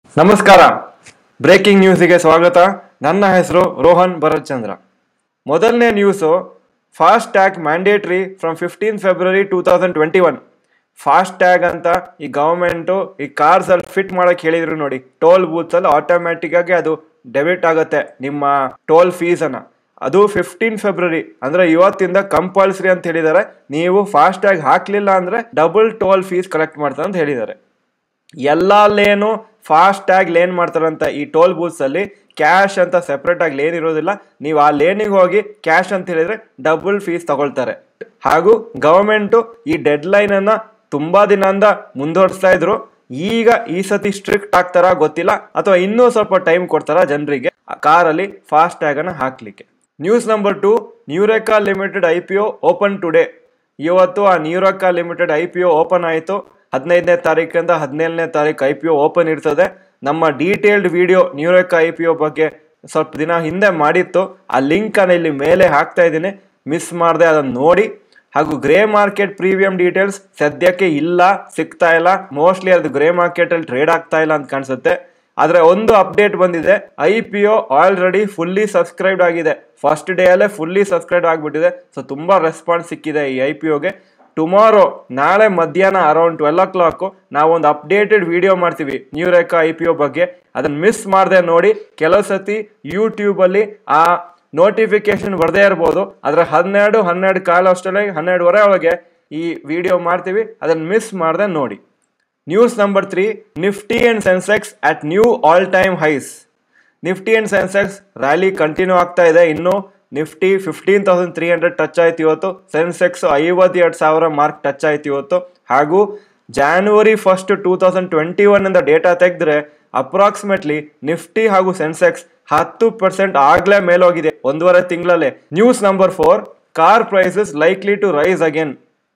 ನಮಸ್ಕಾರ ಬ್ರೇಕಿಂಗ್ ನ್ಯೂಸಿಗೆ ಸ್ವಾಗತ ನನ್ನ ಹೆಸರು ರೋಹನ್ ಭರತ್ಚಂದ್ರ ಮೊದಲನೇ news FASTag mandatory from fifteen February two thousand twenty one FASTag ಅಂತ ಈ ಗವರ್ಮೆಂಟು ಈ ಕಾರ್ಸಲ್ಲಿ ಫಿಟ್ ಮಾಡಕ್ಕೆ ಹೇಳಿದ್ರು ನೋಡಿ ಟೋಲ್ ಬೂತ್ಸಲ್ಲಿ ಆಟೋಮ್ಯಾಟಿಕ್ ಆಗಿ ಅದು ಡೆಬಿಟ್ ಆಗುತ್ತೆ ನಿಮ್ಮ ಟೋಲ್ ಫೀಸನ್ನು ಅದು ಫಿಫ್ಟೀನ್ ಫೆಬ್ರವರಿ ಅಂದ್ರೆ ಇವತ್ತಿಂದ ಕಂಪಲ್ಸರಿ ಅಂತ ಹೇಳಿದ್ದಾರೆ ನೀವು ಫಾಸ್ಟ್ ಟ್ಯಾಗ್ ಹಾಕ್ಲಿಲ್ಲ ಅಂದ್ರೆ ಡಬಲ್ ಟೋಲ್ ಫೀಸ್ ಕಲೆಕ್ಟ್ ಮಾಡ್ತಾರೆ ಅಂತ ಹೇಳಿದ್ದಾರೆ ಎಲ್ಲ ಲೇನು ಫಾಸ್ಟ್ ಟ್ಯಾಗ್ ಲೇನ್ ಮಾಡ್ತಾರಂತ ಈ ಟೋಲ್ ಬೂತ್ಸ್ ಅಲ್ಲಿ ಕ್ಯಾಶ್ ಅಂತ ಸೆಪರೇಟ್ ಆಗಿ ಲೇನ್ ಇರೋದಿಲ್ಲ ನೀವು ಆ ಲೇನಿಗೆ ಹೋಗಿ ಕ್ಯಾಶ್ ಅಂತ ಹೇಳಿದ್ರೆ ಡಬಲ್ ಫೀಸ್ ತಗೊಳ್ತಾರೆ ಹಾಗೂ ಗವರ್ಮೆಂಟು ಈ ಡೆಡ್ ಲೈನ್ ಅನ್ನ ತುಂಬಾ ದಿನದಿಂದ ಮುಂದುವರಿಸ್ತಾ ಇದ್ರು ಈಗ ಈ ಸತಿ ಸ್ಟ್ರಿಕ್ಟ್ ಆಗ್ತಾರ ಗೊತ್ತಿಲ್ಲ ಅಥವಾ ಇನ್ನೂ ಸ್ವಲ್ಪ ಟೈಮ್ ಕೊಡ್ತಾರ ಜನರಿಗೆ ಕಾರಲ್ಲಿ ಫಾಸ್ಟ್ ಟ್ಯಾಗ್ ಅನ್ನ ಹಾಕ್ಲಿಕ್ಕೆ news number two Nureca limited I P O open today ಇವತ್ತು ಆ Nureca limited I P O open ಆಯಿತು ಹದಿನೈದನೇ ತಾರೀಕಿಂದ ಹದಿನೇಳನೇ ತಾರೀಕು ಐ ಪಿ ಒ ಓಪನ್ ಇರ್ತದೆ ನಮ್ಮ detailed video Nureca I P O ಬಗ್ಗೆ ಸ್ವಲ್ಪ ದಿನ ಹಿಂದೆ ಮಾಡಿತ್ತು ಆ ಲಿಂಕ್ ಅನ್ನ ಇಲ್ಲಿ ಮೇಲೆ ಹಾಕ್ತಾ ಇದ್ದೀನಿ ಮಿಸ್ ಮಾಡದೆ ಅದನ್ನು ನೋಡಿ ಹಾಗೂ ಗ್ರೇ ಮಾರ್ಕೆಟ್ ಪ್ರೀಮಿಯಂ ಡೀಟೇಲ್ಸ್ ಸದ್ಯಕ್ಕೆ ಇಲ್ಲ ಸಿಗ್ತಾ ಇಲ್ಲ ಮೋಸ್ಟ್ಲಿ ಅದು ಗ್ರೇ ಮಾರ್ಕೆಟ್ ಅಲ್ಲಿ ಟ್ರೇಡ್ ಆಗ್ತಾ ಇಲ್ಲ ಅಂತ ಕಾಣಿಸುತ್ತೆ ಆದ್ರೆ ಒಂದು ಅಪ್ಡೇಟ್ ಬಂದಿದೆ I P O already fully subscribe ಆಗಿದೆ ಫಸ್ಟ್ ಡೇ ಅಲ್ಲೇ ಫುಲ್ಲಿ ಸಬ್ಸ್ಕ್ರೈಬ್ ಆಗಿಬಿಟ್ಟಿದೆ ಸೊ ತುಂಬಾ ರೆಸ್ಪಾನ್ಸ್ ಸಿಕ್ಕಿದೆ ಈ ಐ ಪಿ ಒಗೆ ಟುಮಾರೋ ನಾಳೆ ಮಧ್ಯಾಹ್ನ ಅರೌಂಡ್ ಟ್ವೆಲ್ ಓ ಕ್ಲಾಕ್ ನಾವೊಂದು ಅಪ್ಡೇಟೆಡ್ ವಿಡಿಯೋ ಮಾಡ್ತೀವಿ Nureca I P O ಬಗ್ಗೆ ಅದನ್ನ ಮಿಸ್ ಮಾಡದೆ ನೋಡಿ ಕೆಲವು ಸತಿ ಯೂಟ್ಯೂಬ್ ಅಲ್ಲಿ ಆ ನೋಟಿಫಿಕೇಶನ್ ಬರ್ದೇ ಇರ್ಬೋದು ಆದ್ರೆ ಹನ್ನೆರಡು ಹನ್ನೆರಡು ಕಾಲ ಅಷ್ಟರಲ್ಲಿ ಹನ್ನೆರಡುವರೆ ಒಳಗೆ ಈ ವಿಡಿಯೋ ಮಾಡ್ತೀವಿ ಅದನ್ನ ಮಿಸ್ ಮಾಡದೆ ನೋಡಿ news number three Nifty and Sensex at new all time highs Nifty and Sensex rally continue ಆಗ್ತಾ ಇದೆ ಇನ್ನು Nifty fifteen thousand three hundred touch ಆಯ್ತು ಇವತ್ತು ಸೆನ್ಸೆಕ್ಸ್ ಐವತ್ತೆರಡು ಸಾವಿರ ಮಾರ್ಕ್ ಟಚ್ ಆಯ್ತು ಇವತ್ತು ಹಾಗೂ January first two thousand twenty one ಇಂದ ಡೇಟಾ ತೆಗೆದ್ರೆ ಅಪ್ರಾಕ್ಸಿಮೇಟ್ಲಿ ನಿಫ್ಟಿ ಹಾಗೂ ಸೆನ್ಸೆಕ್ಸ್ ಹತ್ತು ಪರ್ಸೆಂಟ್ ಆಗ್ಲೇ ಮೇಲೋಗಿದೆ ಒಂದೂವರೆ ತಿಂಗಳಲ್ಲೇ news number four car prices likely to rise again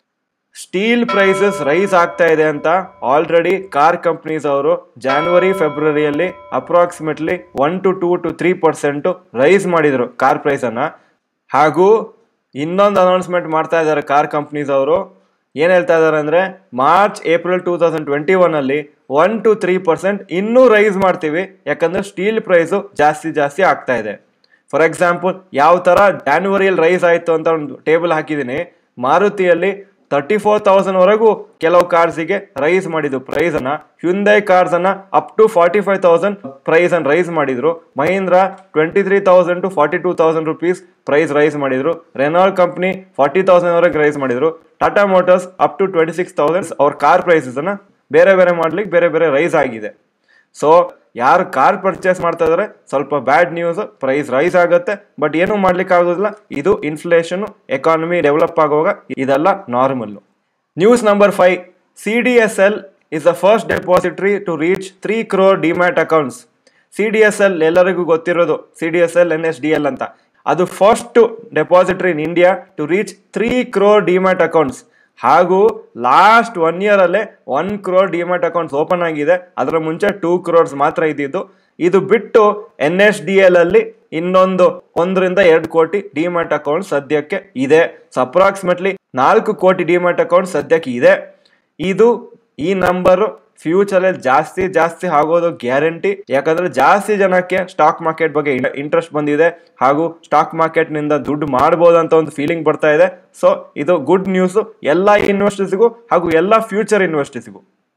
steel prices rise ಆಗ್ತಾ ಇದೆ ಅಂತ ಆಲ್ರೆಡಿ ಕಾರ್ ಕಂಪ್ನೀಸ್ ಅವರು ಜಾನ್ವರಿ ಫೆಬ್ರವರಿಯಲ್ಲಿ approximately one to two to three percent rise ಮಾಡಿದ್ರು ಕಾರ್ ಪ್ರೈಸ್ ಅನ್ನ ಹಾಗೂ ಇನ್ನೊಂದು ಅನೌನ್ಸ್ಮೆಂಟ್ ಮಾಡ್ತಾ ಇದ್ದಾರೆ ಕಾರ್ ಕಂಪ್ನೀಸ್ ಅವರು ಏನ್ ಹೇಳ್ತಾ ಇದ್ದಾರೆ ಅಂದ್ರೆ March April two thousand twenty one ಅಲ್ಲಿ ಒನ್ ಟು ತ್ರೀ ಪರ್ಸೆಂಟ್ ಇನ್ನೂ ರೈಸ್ ಮಾಡ್ತೀವಿ ಯಾಕಂದ್ರೆ ಸ್ಟೀಲ್ ಪ್ರೈಸು ಜಾಸ್ತಿ ಜಾಸ್ತಿ ಆಗ್ತಾ ಇದೆ ಫಾರ್ ಎಕ್ಸಾಂಪಲ್ ಯಾವ ತರ ಜಾನ್ವರಿಯಲ್ಲಿ ರೈಸ್ ಆಯ್ತು ಅಂತ ಒಂದು ಟೇಬಲ್ ಹಾಕಿದ್ದೀನಿ ಮಾರುತಿಯಲ್ಲಿ ತರ್ಟಿ ಫೋರ್ ತೌಸಂಡ್ ವರೆಗೂ ಕೆಲವು ಕಾರ್ಸಿಗೆ ರೈಸ್ ಮಾಡಿದ್ರು ಪ್ರೈಸ್ ಅನ್ನ ಹ್ಯುಂದೈ ಕಾರ್ಸ್ ಅನ್ನ up to forty five thousand price ಅನ್ನ ರೈಸ್ ಮಾಡಿದ್ರು Mahindra twenty three thousand to forty two thousand rupees price rise ಮಾಡಿದ್ರು ರೆನಾಲ್ಡ್ ಕಂಪ್ನಿ ಫಾರ್ಟಿ ತೌಸಂಡ್ ವರೆಗೆ ರೈಸ್ ಮಾಡಿದ್ರು Tata Motors up to twenty six thousand ಅವ್ರ car prices ಅನ್ನ ಬೇರೆ ಬೇರೆ ಮಾಡ್ಲಿಕ್ಕೆ ಬೇರೆ ಬೇರೆ ರೈಸ್ ಆಗಿದೆ ಸೊ ಯಾರು ಕಾರ್ ಪರ್ಚೇಸ್ ಮಾಡ್ತಾ ಇದಾರೆ ಸ್ವಲ್ಪ ಬ್ಯಾಡ್ ನ್ಯೂಸ್ ಪ್ರೈಸ್ ರೈಸ್ ಆಗುತ್ತೆ ಬಟ್ ಏನು ಮಾಡ್ಲಿಕ್ಕೆ ಆಗೋದಿಲ್ಲ ಇದು ಇನ್ಫ್ಲೇಷನ್ ಎಕಾನಮಿ ಡೆವಲಪ್ ಆಗುವಾಗ ಇದೆಲ್ಲ normal news number five C D S L is the first depository to reach three crore demat accounts C D S L ಎಲ್ಲರಿಗೂ ಗೊತ್ತಿರೋದು C D S L N S D L ಅಂತ ಅದು first depository in India to reach three crore demat accounts ಹಾಗೂ last one year ಅಲ್ಲೇ one crore demat accounts open ಆಗಿದೆ ಅದರ ಮುಂಚೆ two crores ಮಾತ್ರ ಇದ್ದಿದ್ದು ಇದು ಬಿಟ್ಟು ಎನ್ ಎಸ್ ಡಿ ಎಲ್ ಅಲ್ಲಿ ಇನ್ನೊಂದು ಒಂದರಿಂದ ಎರಡು ಕೋಟಿ ಡಿಮ್ಯಾಟ್ ಅಕೌಂಟ್ ಸದ್ಯಕ್ಕೆ ಇದೆ ಸೊ ಅಪ್ರಾಕ್ಸಿಮೇಟ್ಲಿ ನಾಲ್ಕು ಕೋಟಿ ಡಿಮ್ಯಾಟ್ ಅಕೌಂಟ್ ಸದ್ಯಕ್ಕೆ ಇದೆ ಇದು ಈ ನಂಬರ್ ಫ್ಯೂಚರ್ ಅಲ್ಲಿ ಜಾಸ್ತಿ ಜಾಸ್ತಿ ಆಗೋದು ಗ್ಯಾರಂಟಿ ಯಾಕಂದ್ರೆ ಜಾಸ್ತಿ ಜನಕ್ಕೆ ಸ್ಟಾಕ್ ಮಾರ್ಕೆಟ್ ಬಗ್ಗೆ ಇಂಟ್ರೆಸ್ಟ್ ಬಂದಿದೆ ಹಾಗೂ ಸ್ಟಾಕ್ ಮಾರ್ಕೆಟ್ ನಿಂದ ದುಡ್ಡು ಮಾಡಬಹುದು ಅಂತ ಒಂದು ಫೀಲಿಂಗ್ ಬರ್ತಾ ಇದೆ ಸೊ ಇದು ಗುಡ್ ನ್ಯೂಸ್ ಎಲ್ಲ ಇನ್ವೆಸ್ಟರ್ಸ್ಗೂ ಹಾಗೂ ಎಲ್ಲ ಫ್ಯೂಚರ್ ಇನ್ವೆಸ್ಟರ್ಸ್ಗೂ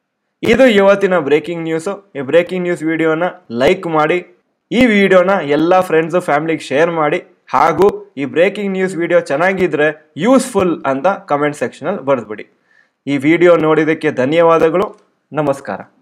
ಇದು ಇವತ್ತಿನ ಬ್ರೇಕಿಂಗ್ ನ್ಯೂಸ್ ಈ ಬ್ರೇಕಿಂಗ್ ನ್ಯೂಸ್ ವಿಡಿಯೋನ ಲೈಕ್ ಮಾಡಿ ಈ ವಿಡಿಯೋನ ಎಲ್ಲ ಫ್ರೆಂಡ್ಸು ಫ್ಯಾಮಿಲಿಗೆ ಶೇರ್ ಮಾಡಿ ಹಾಗೂ ಈ ಬ್ರೇಕಿಂಗ್ ನ್ಯೂಸ್ ವಿಡಿಯೋ ಚೆನ್ನಾಗಿದ್ರೆ ಯೂಸ್ಫುಲ್ ಅಂತ ಕಮೆಂಟ್ ಸೆಕ್ಷನಲ್ಲಿ ಬರೆದ್ಬಿಡಿ ಈ ವಿಡಿಯೋ ನೋಡಿದ್ದಕ್ಕೆ ಧನ್ಯವಾದಗಳು ನಮಸ್ಕಾರ